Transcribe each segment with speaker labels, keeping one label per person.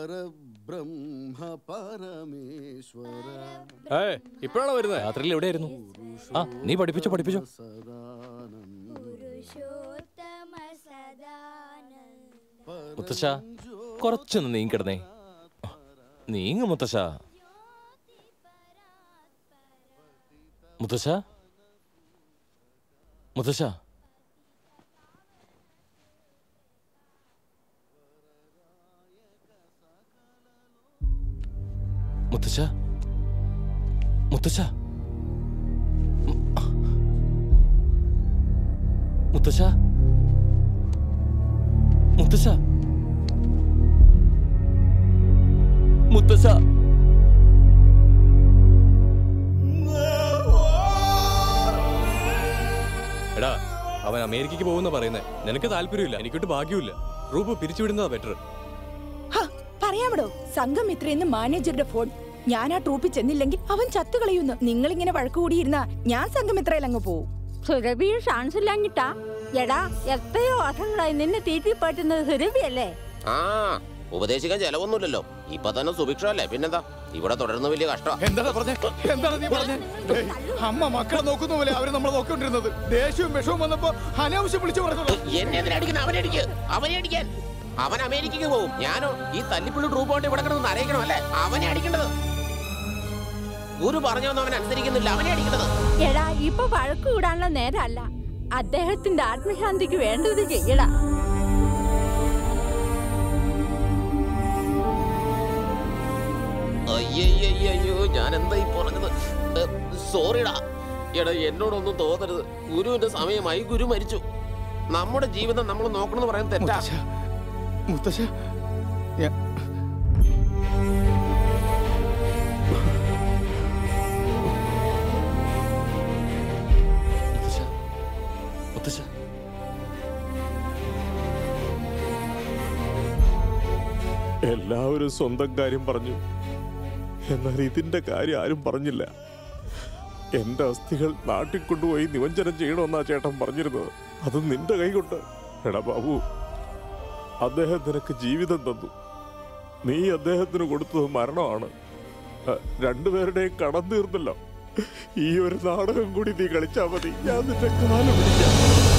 Speaker 1: പരബ്രഹ്മ പരമേശ്വര
Speaker 2: ഏ ഇപ്പോഴാണോ വരുന്നത്
Speaker 3: രാത്രിയിൽ എവിടെയായിരുന്നു ആ നീ പഠിപ്പിച്ചോ പഠിപ്പിച്ചോ മുത്തശ്ശ കുറച്ചൊന്ന് നീങ്ങിക്കിടന്നേ നീങ്ങ മുത്തശ്ശ മുത്തശ്ശ മുത്തശ്ശ മുത്തശ്ശ മുത്തശ്ശ മുത്തശ്ശ മുത്തശ്ശ മുത്തശ്ശ എടാ അവൻ അമേരിക്കക്ക് പോകുന്ന പറയുന്നത് നിനക്ക് താല്പര്യമില്ല എനിക്കിട്ട് ഭാഗ്യമില്ല റൂപ് പിരിച്ചുവിടുന്നതാ ബെറ്റർ
Speaker 4: ഹ, പറയാമടോ സംഘം ഇത്രയെന്ന് മാനേജറുടെ ഫോൺ ഞാൻ ആ ട്രൂപ്പിൽ ചെന്നില്ലെങ്കിൽ അവൻ ചത്തുകളയുന്നു നിങ്ങൾ ഇങ്ങനെ വഴക്ക് കൂടിയിരുന്ന ഞാൻ സംഘം ഇത്രയിൽ അങ്ങ് പോവും
Speaker 5: സുരഭി ചാൻസ് ഇല്ലാഞ്ഞിട്ടാ എടാ എത്രയോ വർഷങ്ങളായി നിന്നെ തീറ്റിപ്പറ്റുന്നത് സുരഭിയല്ലേ
Speaker 6: ആ ഉപദേശിക്കാൻ ചെലവൊന്നുമില്ലല്ലോ ഇപ്പൊ തന്നെ സുഭിക്ഷല്ലേ പിന്നെന്താ ഇവിടെ തുടരുന്ന വലിയ കഷ്ടം
Speaker 7: എന്താണ് പറഞ്ഞേ എന്താണ് നീ പറഞ്ഞേ ഏയ്, അമ്മ മക്കളെ നോക്കുന്ന പോലെ അവര് നമ്മളെ നോക്കിക്കൊണ്ടിരുന്നത് ദേഷ്യവും വിഷവും വന്നപ്പോ അനാവശ്യം വിളിച്ചു പറഞ്ഞോളൂ
Speaker 6: എന്നെ എന്തിനാ അടിക്കുന്നത് അവനെ അടിക്ക് അവനെ അടിക്കാൻ അവൻ അമേരിക്കക്ക് പോകും ഞാനോ ഈ തല്ലിപ്പുള്ളി ട്രൂപ്പ് കൊണ്ട് ഇവിടെ കിടന്ന് അറിയിക്കണം അല്ലേ അവനെ അടിക്കേണ്ടത് ഗുരു പറഞ്ഞൊന്നും അവൻ അനുസരിക്കുന്നില്ല അവനെ അടിക്കേണ്ടത്
Speaker 5: എടാ ഇപ്പൊ വഴക്ക് കൂടാനുള്ള നേരമല്ല അദ്ദേഹത്തിന്റെ ആത്മശാന്തിക്ക് വേണ്ടത് ചെയ്യടാ
Speaker 6: അയ്യയ്യോ ഞാൻ എന്താ ഈ പറഞ്ഞത് സോറിടാ എടാ എന്നോടൊന്നും തോന്നരുത് ഗുരുവിന്റെ സമയമായി ഗുരു മരിച്ചു നമ്മുടെ ജീവിതം നമ്മൾ നോക്കണമെന്ന് പറയുന്നത് തെറ്റാ
Speaker 7: മുത്തശ്ശ ഞാൻ
Speaker 3: മുത്തശ്ശ മുത്തശ്ശ
Speaker 8: എല്ലാവരും സ്വന്തം കാര്യം പറഞ്ഞു എന്നാൽ ഇതിന്റെ കാര്യം ആരും പറഞ്ഞില്ല എന്റെ അസ്ഥികൾ നാട്ടിൽ കൊണ്ടുപോയി നിമഞ്ജനം ചെയ്യണമെന്നാ ചേട്ടൻ പറഞ്ഞിരുന്നത് അത് നിന്റെ കൈ കൊണ്ട് എടാ ബാബു അദ്ദേഹം നിനക്ക് ജീവിതം തന്നു നീ അദ്ദേഹത്തിന് കൊടുത്തത് മരണമാണ് അഹ് രണ്ടുപേരുടെയും കടം തീർന്നല്ലോ ഈ ഒരു നാടകം കൂടി നീ കളിച്ചാ മതി ഞാൻ നിന്റെ കാലം പിടിക്കാം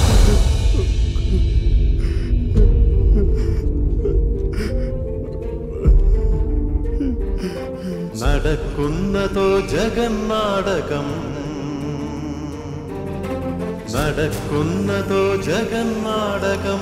Speaker 9: നടക്കുന്നതോ ജഗന്നാടകം നടക്കുന്നതോ ജഗന്നാടകം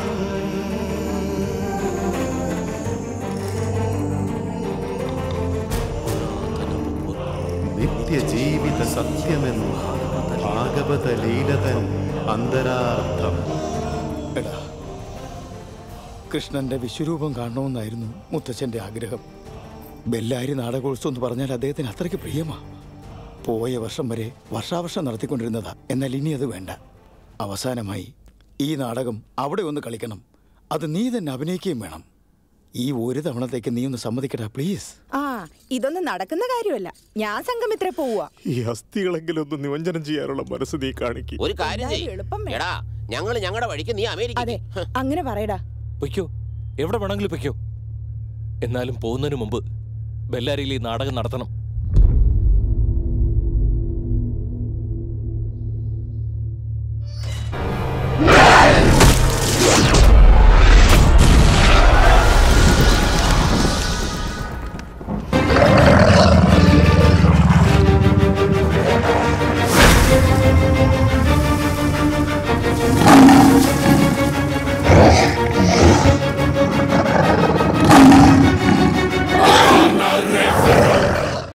Speaker 9: നിത്യജീവിത സത്യമെന്നു ഭാഗവത ലീലതൻ അന്തരാർത്ഥം
Speaker 7: എടാ കൃഷ്ണന്റെ വിശ്വരൂപം കാണണമെന്നായിരുന്നു മുത്തച്ഛന്റെ ആഗ്രഹം ബെല്ലാരി നാടകോത്സവം എന്ന് പറഞ്ഞാൽ അദ്ദേഹത്തിന് അത്രയ്ക്ക് പ്രിയമാ പോയ വർഷം വരെ വർഷാവർഷം നടത്തിക്കൊണ്ടിരുന്നതാ എന്നാൽ ഇനി അത് വേണ്ട അവസാനമായി ഈ നാടകം അവിടെ ഒന്ന് കളിക്കണം അത് നീ തന്നെ അഭിനയിക്കുകയും വേണം ഈ ഒരു തവണത്തേക്ക് നീ ഒന്ന് സമ്മതിക്കടാ പ്ലീസ്
Speaker 4: ആ ഇതൊന്നും നടക്കുന്ന കാര്യമല്ല ഞാൻ സംഘം ഇത്ര പോവുക
Speaker 8: ഈ അസ്ഥികളെങ്കിലും ഒന്ന് നിമഞ്ജനം ചെയ്യാനുള്ള മനസ്സ് നീ കാണിക്കും
Speaker 6: ഒരു കാര്യം ചെയ്യ്
Speaker 4: എളുപ്പം വേണം.
Speaker 6: എടാ ഞങ്ങള് ഞങ്ങളുടെ വഴിക്ക് നീ അമേരിക്ക
Speaker 4: അതെ അങ്ങനെ പറയടാ
Speaker 3: പൊയ്ക്കോ എവിടെ വേണമെങ്കിലും പൊയ്ക്കോ എന്നാലും പോകുന്നതിന് മുമ്പ് ബെല്ലാരിയിൽ ഈ നാടകം നടത്തണം